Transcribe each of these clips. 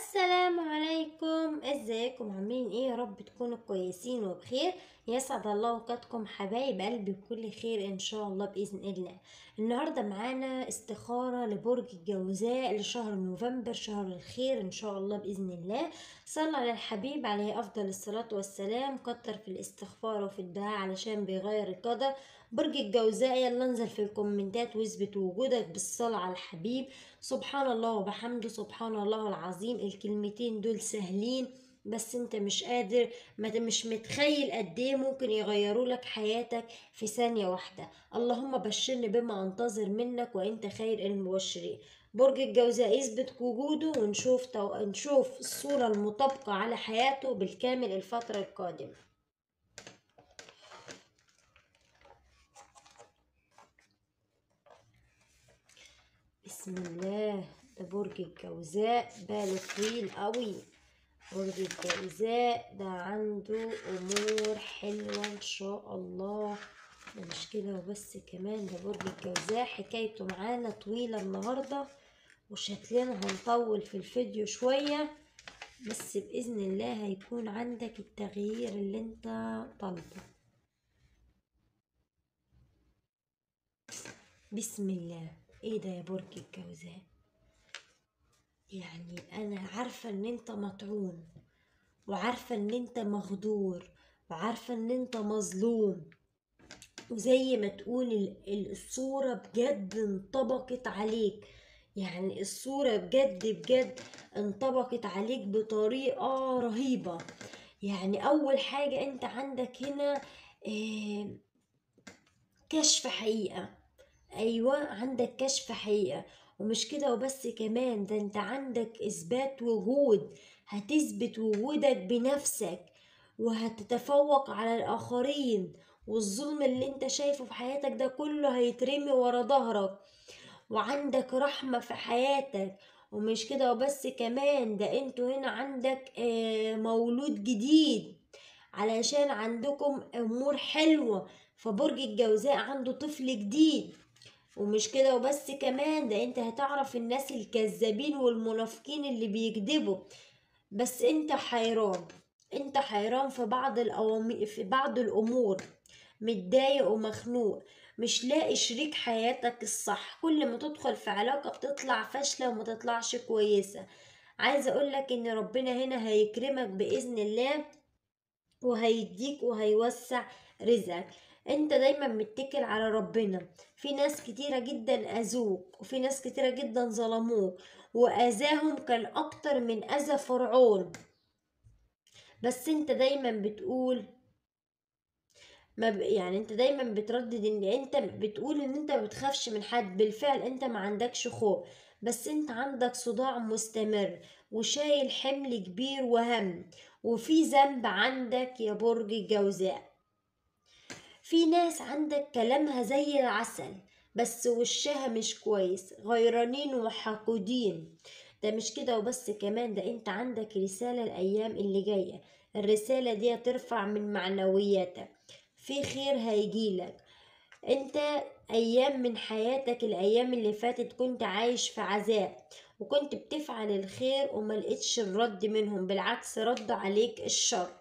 السلام عليكم ازيكم عاملين ايه يا رب تكونوا كويسين وبخير يسعد الله اوقاتكم حبايب قلبي بكل خير ان شاء الله باذن الله النهارده معانا استخاره لبرج الجوزاء لشهر نوفمبر شهر الخير ان شاء الله باذن الله صلى على الحبيب عليه افضل الصلاه والسلام كتر في الاستغفار وفي الدعاء علشان بيغير القدر برج الجوزاء يلا انزل في الكومنتات واثبت وجودك بالصلاة على الحبيب سبحان الله وبحمده سبحان الله العظيم الكلمتين دول سهلين بس انت مش قادر ما مش متخيل قد ايه ممكن يغيروا لك حياتك في ثانية واحدة اللهم بشرني بما انتظر منك وانت خير المبشرين برج الجوزاء يثبت وجوده ونشوف تو... نشوف الصورة المطابقة على حياته بالكامل الفترة القادمة بسم الله ده برج الجوزاء باله طويل قوي برج الجوزاء ده عنده امور حلوه ان شاء الله ده مش كده وبس كمان ده برج الجوزاء حكايته معانا طويله النهارده وشكلنا هنطول في الفيديو شويه بس باذن الله هيكون عندك التغيير اللي انت طالبه بسم الله ايه ده يا برج الجوزاء يعني انا عارفه ان انت مطعون وعارفه ان انت مغدور وعارفه ان انت مظلوم وزي ما تقول ال- الصورة بجد انطبقت عليك يعني الصورة بجد بجد انطبقت عليك بطريقة رهيبة يعني أول حاجة أنت عندك هنا آه، كشف حقيقة ايوه عندك كشف حقيقة ومش كده وبس كمان ده انت عندك اثبات وجود هتثبت وجودك بنفسك وهتتفوق على الاخرين والظلم اللي انت شايفه في حياتك ده كله هيترمي ورا ظهرك وعندك رحمة في حياتك ومش كده وبس كمان ده انتوا هنا عندك آه، مولود جديد علشان عندكم امور حلوة فبرج الجوزاء عنده طفل جديد ومش كده وبس كمان ده انت هتعرف الناس الكذابين والمنافقين اللي بيكذبوا بس انت حيران انت حيران في بعض الأوامي في بعض الامور متضايق ومخنوق مش لاقي شريك حياتك الصح كل ما تدخل في علاقة بتطلع فاشلة وما تطلعش كويسة عايزة اقولك ان ربنا هنا هيكرمك بإذن الله وهيديك وهيوسع رزقك انت دايما متكل على ربنا في ناس كتيرة جدا اذوك وفي ناس كتيرة جدا ظلموك واذاهم كان اكتر من اذى فرعون بس انت دايما بتقول ما ب... يعني انت دايما بتردد ان انت بتقول ان انت ما بتخافش من حد بالفعل انت ما عندكش خوف بس انت عندك صداع مستمر وشايل حمل كبير وهم وفي ذنب عندك يا برج الجوزاء في ناس عندك كلامها زي العسل بس وشها مش كويس غيرانين وحقودين ده مش كده وبس كمان ده انت عندك رسالة الأيام اللي جاية الرسالة دي هترفع من معنوياتك في خير هيجيلك انت أيام من حياتك الأيام اللي فاتت كنت عايش في عذاب وكنت بتفعل الخير وما لقيتش الرد منهم بالعكس رد عليك الشر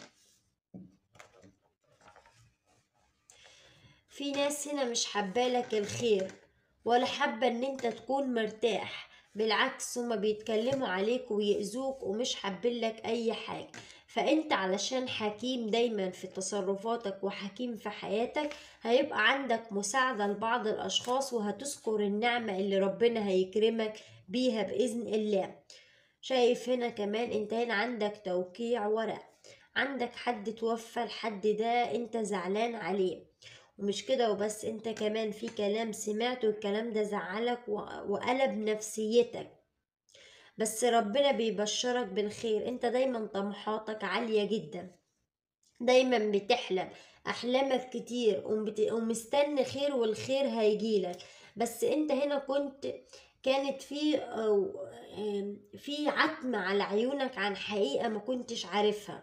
في ناس هنا مش حبالك الخير ولا حابة ان انت تكون مرتاح بالعكس هما بيتكلموا عليك ويأذوك ومش حابلك اي حاجة فانت علشان حكيم دايما في تصرفاتك وحكيم في حياتك هيبقى عندك مساعدة لبعض الاشخاص وهتذكر النعمة اللي ربنا هيكرمك بيها بإذن الله شايف هنا كمان انت هنا عندك توقيع ورق عندك حد توفى الحد ده انت زعلان عليه ومش كده وبس انت كمان في كلام سمعته الكلام ده زعلك و- وقلب نفسيتك بس ربنا بيبشرك بالخير انت دايما طموحاتك عالية جدا دايما بتحلم احلامك كتير ومبت- ومستني خير والخير هيجيلك بس انت هنا كنت كانت في أو آم، في عتمة على عيونك عن حقيقة ما كنتش عارفها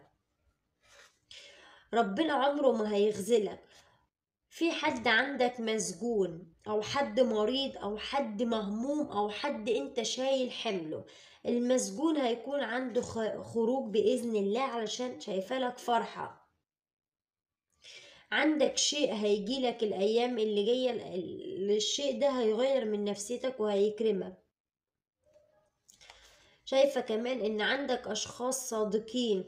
ربنا عمره ما هيخذلك في حد عندك مسجون او حد مريض او حد مهموم او حد انت شايل حمله المسجون هيكون عنده خ- خروج بإذن الله علشان شايفة لك فرحة عندك شيء هيجيلك الأيام اللي جاية ال- ال- الشيء ده هيغير من نفسيتك وهيكرمك شايفة كمان إن عندك أشخاص صادقين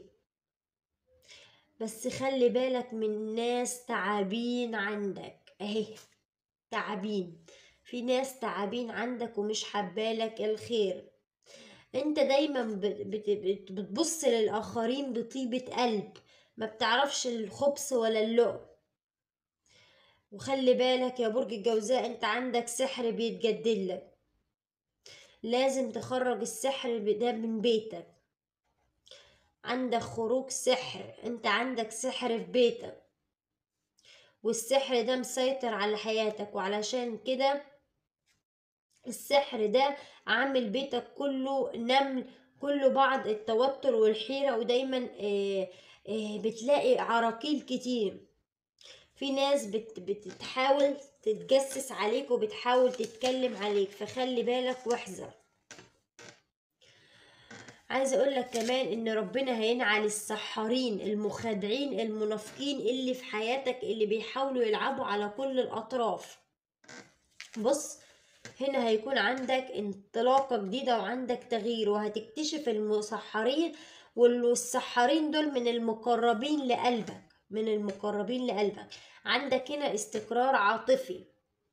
بس خلي بالك من ناس تعابين عندك أهي تعابين في ناس تعابين عندك ومش حبالك الخير انت دايما بت- بت- بت- بتبص للآخرين بطيبة قلب ما بتعرفش الخبث ولا اللؤم وخلي بالك يا برج الجوزاء انت عندك سحر بيتجدد لك لازم تخرج السحر ده من بيتك عندك خروج سحر انت عندك سحر في بيتك والسحر ده مسيطر على حياتك وعلشان كده السحر ده عامل بيتك كله نمل كله بعض التوتر والحيرة ودايما آه، آه، بتلاقي عراقيل كتير في ناس بت بتحاول تتجسس عليك وبتحاول تتكلم عليك فخلي بالك واحذر عايزه اقول لك كمان ان ربنا هينعل السحارين المخادعين المنافقين اللي في حياتك اللي بيحاولوا يلعبوا على كل الاطراف بص هنا هيكون عندك انطلاقة جديدة وعندك تغيير وهتكتشف المسحرين والسحارين دول من المقربين لقلبك من المقربين لقلبك عندك هنا استقرار عاطفي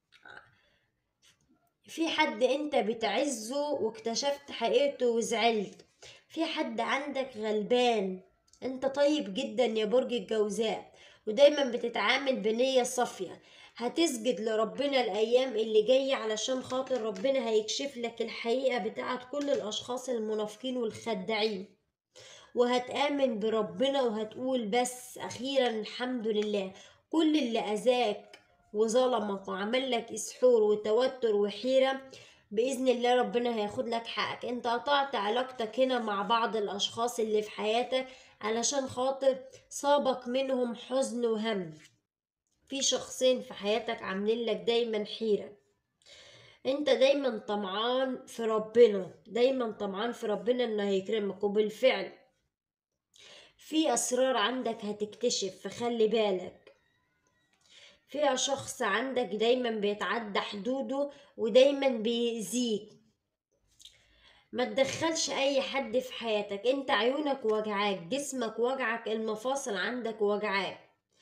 في حد انت بتعزه واكتشفت حقيقته وزعلت في حد عندك غلبان انت طيب جدا يا برج الجوزاء ودايما بتتعامل بنية صافية هتسجد لربنا الأيام اللي جاية علشان خاطر ربنا هيكشف لك الحقيقة بتاعت كل الأشخاص المنافقين والخداعين وهتآمن بربنا وهتقول بس أخيرا الحمد لله كل اللي أذاك وظلمك وعمل لك إسحور وتوتر وحيرة بإذن الله ربنا هياخد لك حقك انت قطعت علاقتك هنا مع بعض الأشخاص اللي في حياتك علشان خاطر صابك منهم حزن وهم في شخصين في حياتك عاملين لك دايما حيرة انت دايما طمعان في ربنا دايما طمعان في ربنا انه هيكرمك وبالفعل في اسرار عندك هتكتشف فخلي بالك في شخص عندك دايما بيتعدى حدوده ودايما بيأذيك ما تدخلش اي حد في حياتك انت عيونك وجعاك جسمك وجعك المفاصل عندك وجعاك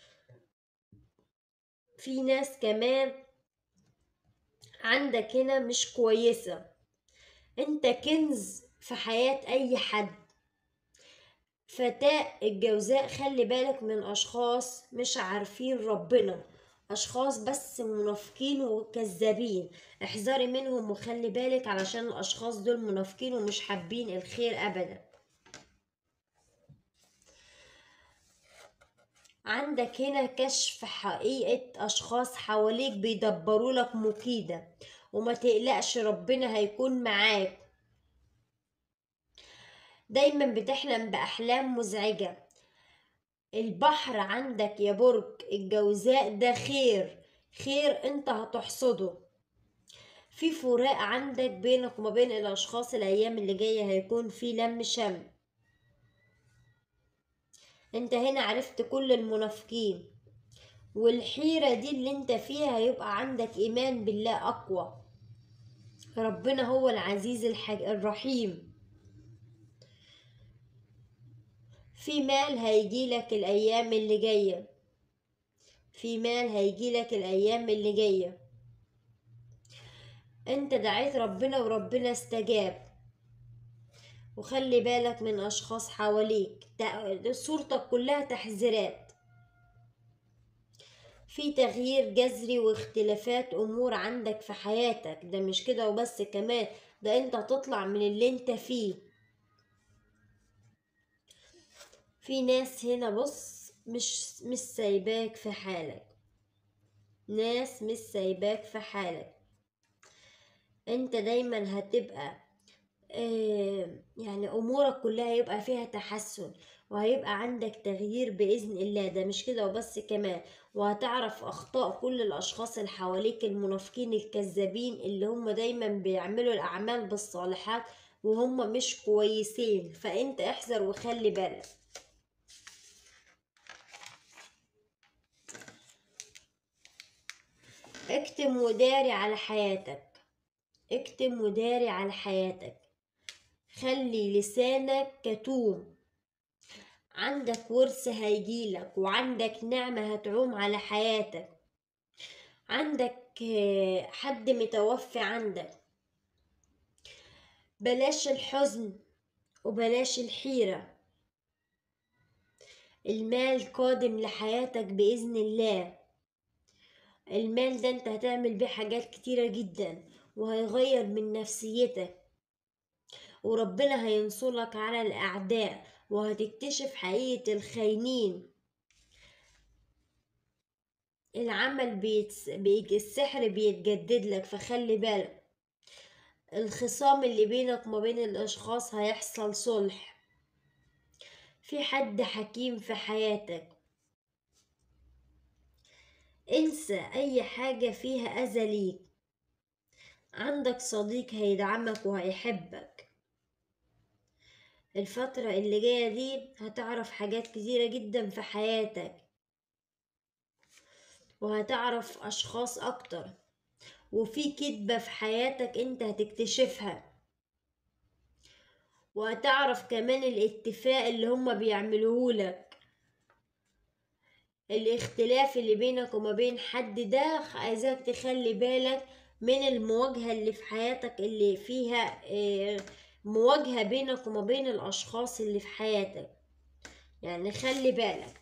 في ناس كمان عندك هنا مش كويسة انت كنز في حياة اي حد فتاة الجوزاء خلي بالك من اشخاص مش عارفين ربنا اشخاص بس منافقين وكذابين احذري منهم وخلي بالك علشان الاشخاص دول منافقين ومش حابين الخير ابدا عندك هنا كشف حقيقة أشخاص حواليك بيدبروا لك مكيدة وما تقلقش ربنا هيكون معاك دايما بتحلم بأحلام مزعجة البحر عندك يا برج الجوزاء ده خير خير انت هتحصده في فراق عندك بينك وما بين الأشخاص الأيام اللي جاية هيكون في لم شمل انت هنا عرفت كل المنافقين والحيرة دي اللي انت فيها هيبقى عندك ايمان بالله اقوى ربنا هو العزيز الحج... الرحيم في مال هيجيلك الايام اللي جاية في مال هيجيلك الايام اللي جاية انت دعيت ربنا وربنا استجاب وخلي بالك من أشخاص حواليك صورتك كلها تحذيرات في تغيير جذري واختلافات أمور عندك في حياتك ده مش كده وبس كمان ده انت تطلع من اللي انت فيه في ناس هنا بص مش مش سايباك في حالك ناس مش سايباك في حالك انت دايما هتبقى يعني امورك كلها هيبقى فيها تحسن وهيبقى عندك تغيير باذن الله ده مش كده وبس كمان وهتعرف اخطاء كل الاشخاص اللي حواليك المنافقين الكذابين اللي هم دايما بيعملوا الاعمال بالصالحات وهم مش كويسين فانت احذر وخلي بالك اكتم وداري على حياتك اكتم وداري على حياتك خلي لسانك كتوم عندك ورث هيجيلك وعندك نعمة هتعوم على حياتك عندك آه، حد متوفي عندك بلاش الحزن وبلاش الحيرة المال قادم لحياتك بإذن الله المال ده انت هتعمل بيه حاجات كتيرة جدا وهيغير من نفسيتك وربنا هينصرك على الأعداء وهتكتشف حقيقة الخاينين العمل بيتس... بيجي السحر بيتجدد لك فخلي بالك الخصام اللي بينك وما بين الأشخاص هيحصل صلح في حد حكيم في حياتك انسى أي حاجة فيها أذى ليك عندك صديق هيدعمك وهيحبك الفترة اللي جاية دي هتعرف حاجات كتيرة جدا في حياتك وهتعرف أشخاص أكتر وفي كدبة في حياتك انت هتكتشفها وهتعرف كمان الاتفاق اللي هما بيعملوهولك الاختلاف اللي بينك وما بين حد ده عايزاك تخلي بالك من المواجهة اللي في حياتك اللي فيها آه، مواجهة بينك وما بين الأشخاص اللي في حياتك يعني خلي بالك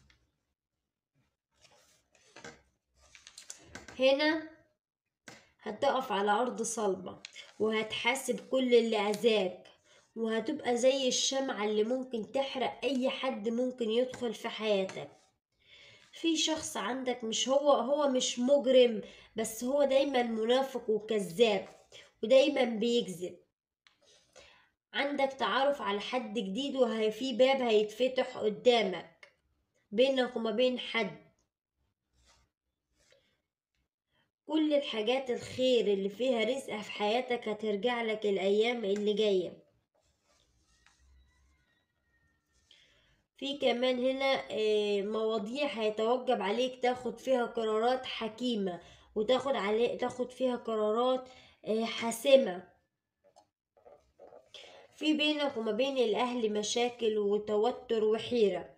هنا هتقف على أرض صلبة وهتحاسب كل اللي أذاك وهتبقى زي الشمعة اللي ممكن تحرق أي حد ممكن يدخل في حياتك في شخص عندك مش هو هو مش مجرم بس هو دايما منافق وكذاب ودايما بيكذب عندك تعرف على حد جديد وهي في باب هيتفتح قدامك بينك وما بين حد كل الحاجات الخير اللي فيها رزق في حياتك هترجع لك الأيام اللي جاية في كمان هنا آه، مواضيع هيتوجب عليك تاخد فيها قرارات حكيمة وتاخد عليه تاخد فيها قرارات آه، حاسمة في بينك وما بين الأهل مشاكل وتوتر وحيرة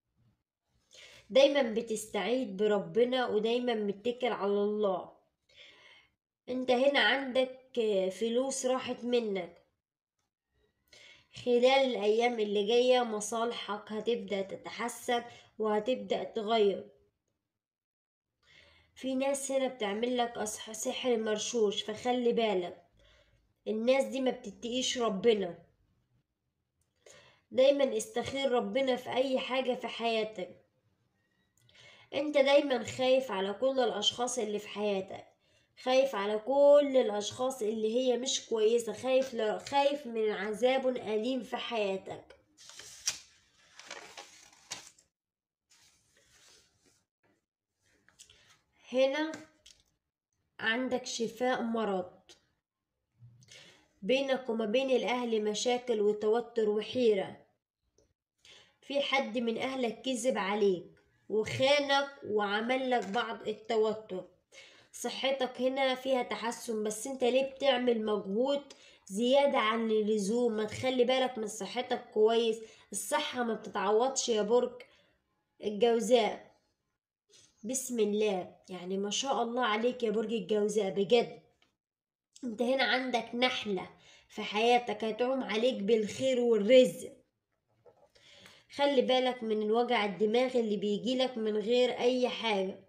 دايما بتستعيد بربنا ودايما متكل على الله انت هنا عندك آه، فلوس راحت منك خلال الأيام اللي جاية مصالحك هتبدأ تتحسن وهتبدأ تغير في ناس هنا بتعمل لك أصح سحر مرشوش فخلي بالك الناس دي ما بتتقيش ربنا دايما استخير ربنا في أي حاجة في حياتك انت دايما خايف على كل الأشخاص اللي في حياتك خايف على كل الأشخاص اللي هي مش كويسة خايف ل... خايف من عذاب أليم في حياتك هنا عندك شفاء مرض بينك وما بين الأهل مشاكل وتوتر وحيرة في حد من أهلك كذب عليك وخانك وعمل لك بعض التوتر صحتك هنا فيها تحسن بس انت ليه بتعمل مجهود زيادة عن اللزوم ما تخلي بالك من صحتك كويس الصحة ما بتتعوضش يا برج الجوزاء بسم الله يعني ما شاء الله عليك يا برج الجوزاء بجد انت هنا عندك نحلة في حياتك هتعوم عليك بالخير والرزق خلي بالك من الوجع الدماغ اللي بيجيلك من غير اي حاجة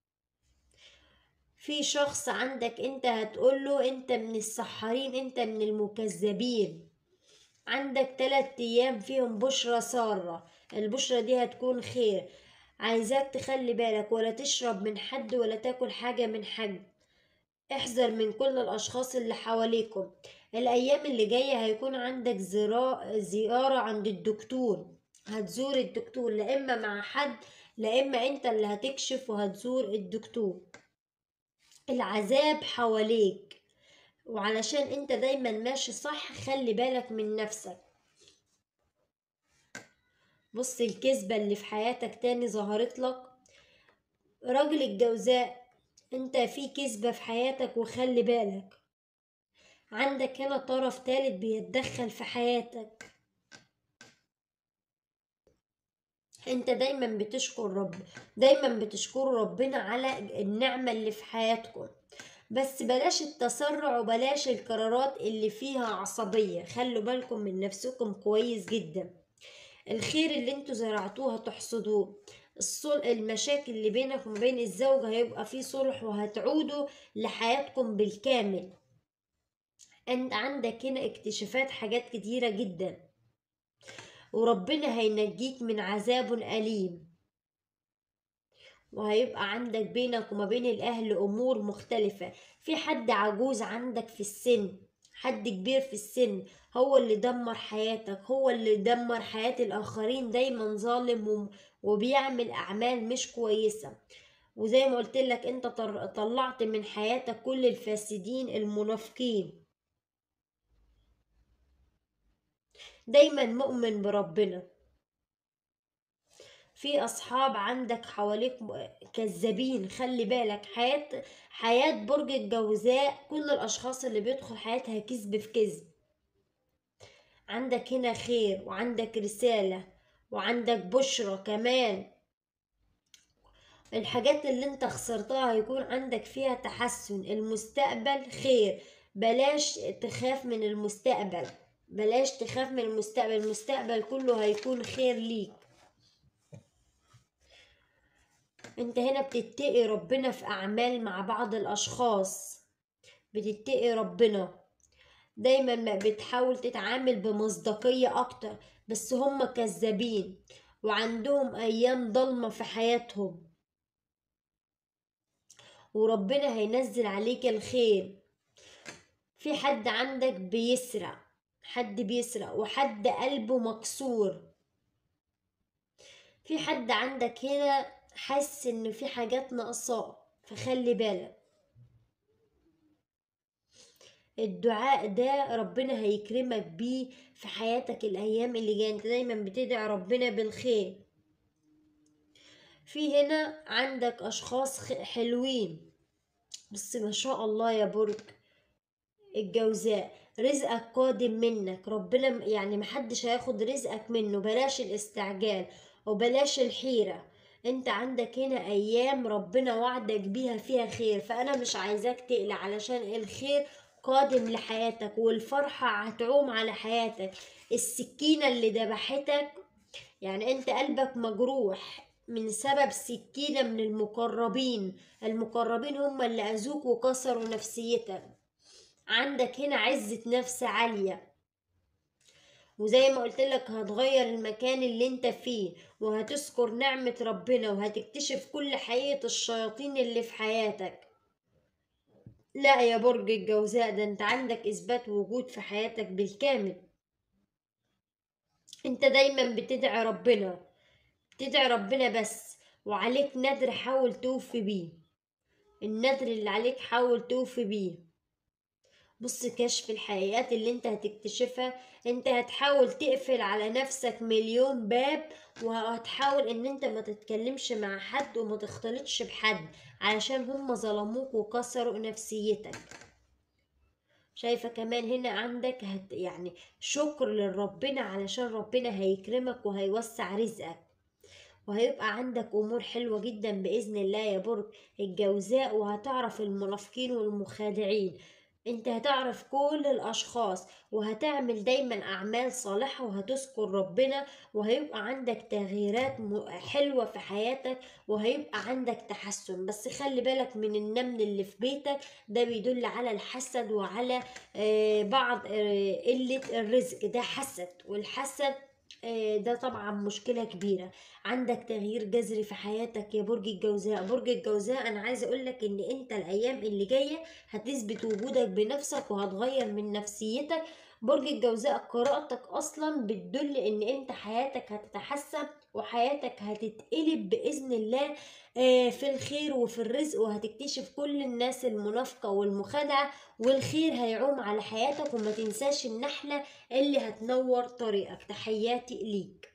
في شخص عندك انت هتقوله انت من السحارين انت من المكذبين عندك تلات ايام فيهم بشرة سارة البشرة دي هتكون خير عايزاك تخلي بالك ولا تشرب من حد ولا تاكل حاجة من حد احذر من كل الاشخاص اللي حواليكم الايام اللي جاية هيكون عندك زرا... زيارة عند الدكتور هتزور الدكتور لا اما مع حد لا اما انت اللي هتكشف وهتزور الدكتور العذاب حواليك وعلشان انت دايما ماشي صح خلي بالك من نفسك بص الكذبة اللي في حياتك تاني ظهرت لك راجل الجوزاء انت في كذبة في حياتك وخلي بالك عندك هنا طرف تالت بيتدخل في حياتك انت دايما بتشكر رب دايما بتشكر ربنا على النعمة اللي في حياتكم بس بلاش التسرع وبلاش القرارات اللي فيها عصبية خلوا بالكم من نفسكم كويس جدا الخير اللي انتوا زرعتوه هتحصدوه الصل... المشاكل اللي بينك وما بين الزوج هيبقى فيه صلح وهتعودوا لحياتكم بالكامل انت عندك هنا اكتشافات حاجات كتيرة جدا وربنا هينجيك من عذاب أليم وهيبقى عندك بينك وما بين الأهل أمور مختلفة في حد عجوز عندك في السن حد كبير في السن هو اللي دمر حياتك هو اللي دمر حياة الآخرين دايما ظالم وبيعمل أعمال مش كويسة وزي ما قلت لك انت طلعت من حياتك كل الفاسدين المنافقين دايما مؤمن بربنا في اصحاب عندك حواليك كذابين خلي بالك حياة حياة برج الجوزاء كل الاشخاص اللي بيدخل حياتها كذب في كذب عندك هنا خير وعندك رسالة وعندك بشرة كمان الحاجات اللي انت خسرتها هيكون عندك فيها تحسن المستقبل خير بلاش تخاف من المستقبل بلاش تخاف من المستقبل المستقبل كله هيكون خير ليك انت هنا بتتقي ربنا في اعمال مع بعض الاشخاص بتتقي ربنا دايما ما بتحاول تتعامل بمصداقية اكتر بس هم كذابين وعندهم ايام ضلمة في حياتهم وربنا هينزل عليك الخير في حد عندك بيسرق حد بيسرق وحد قلبه مكسور في حد عندك هنا حاسس ان في حاجات ناقصاه فخلي بالك الدعاء ده ربنا هيكرمك بيه في حياتك الايام اللي جايه انت دايما بتدعي ربنا بالخير في هنا عندك اشخاص حلوين بس ما شاء الله يا برج الجوزاء رزقك قادم منك ربنا يعني محدش هياخد رزقك منه بلاش الاستعجال وبلاش الحيرة انت عندك هنا ايام ربنا وعدك بيها فيها خير فانا مش عايزاك تقلق علشان الخير قادم لحياتك والفرحة هتعوم على حياتك السكينة اللي دبحتك يعني انت قلبك مجروح من سبب سكينة من المقربين المقربين هم اللي أذوك وكسروا نفسيتك عندك هنا عزة نفس عالية وزي ما قلت لك هتغير المكان اللي انت فيه وهتذكر نعمة ربنا وهتكتشف كل حقيقة الشياطين اللي في حياتك لا يا برج الجوزاء ده انت عندك اثبات وجود في حياتك بالكامل انت دايما بتدعي ربنا بتدعي ربنا بس وعليك ندر حاول توفي بيه الندر اللي عليك حاول توفي بيه بص كشف الحقيقات اللي انت هتكتشفها انت هتحاول تقفل على نفسك مليون باب وهتحاول ان انت ما تتكلمش مع حد وما تختلطش بحد علشان هم ظلموك وكسروا نفسيتك شايفة كمان هنا عندك هت يعني شكر لربنا علشان ربنا هيكرمك وهيوسع رزقك وهيبقى عندك امور حلوه جدا باذن الله يا برج الجوزاء وهتعرف المنافقين والمخادعين انت هتعرف كل الاشخاص وهتعمل دايما اعمال صالحة وهتذكر ربنا وهيبقى عندك تغييرات حلوة في حياتك وهيبقى عندك تحسن بس خلي بالك من النمل اللي في بيتك ده بيدل على الحسد وعلى بعض قلة الرزق ده حسد والحسد ده طبعا مشكلة كبيرة عندك تغيير جذري في حياتك يا برج الجوزاء برج الجوزاء انا عايزة اقولك ان انت الايام اللي جاية هتثبت وجودك بنفسك وهتغير من نفسيتك برج الجوزاء قراءتك اصلا بتدل ان انت حياتك هتتحسن وحياتك هتتقلب باذن الله آه، في الخير وفي الرزق وهتكتشف كل الناس المنافقه والمخادعه والخير هيعوم على حياتك وما تنساش النحله اللي هتنور طريقك تحياتي ليك